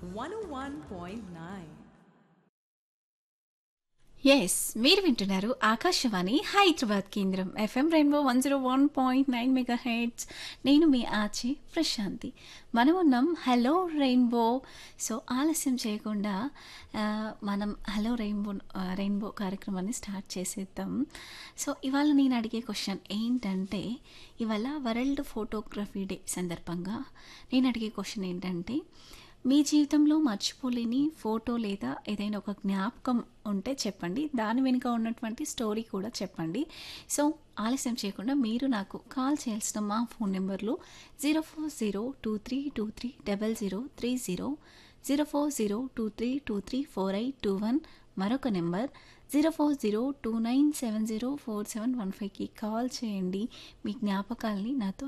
101.9. Yes మీరు వింటున్నారు ఆకాశవాణి హైదరాబాద్ కేంద్రం F M rainbow one zero one point nine megahertz నేను మీ ఆచి ప్రశాంతి మనం ఉన్నాం హలో రెయిన్బో సో ఆలస్యం చేయకుండా ఆ, మనం హలో రెయిన్బో ఆ, రెయిన్బో కార్యక్రమాన్ని స్టార్ట్ చేసేద్దాం సో ఇవాళ నేను అడిగే క్వశ్చన్ ఏంటంటే ఇవాళ వరల్డ్ ఫోటోగ్రఫీ డే సందర్భంగా నేను అడిగే క్వశ్చన్ ఏంటంటే మీ జీవితంలో మర్చిపోలేని ఫోటో లేదా ఏదైనా ఒక జ్ఞాపకం ఉంటే చెప్పండి దాని వెనుక ఉన్నటువంటి స్టోరీ కూడా చెప్పండి సో ఆలస్యం చేయకుండా మీరు నాకు కాల్ చేయాల్సిన మా ఫోన్ నెంబర్లు zero four zero two three two three double zero three zero zero four zero two three two three four eight two one మరొక number zero four zero two nine seven zero four seven one ఫైవ్కి call చేయండి మీ జ్ఞాపకాల్ని నాతో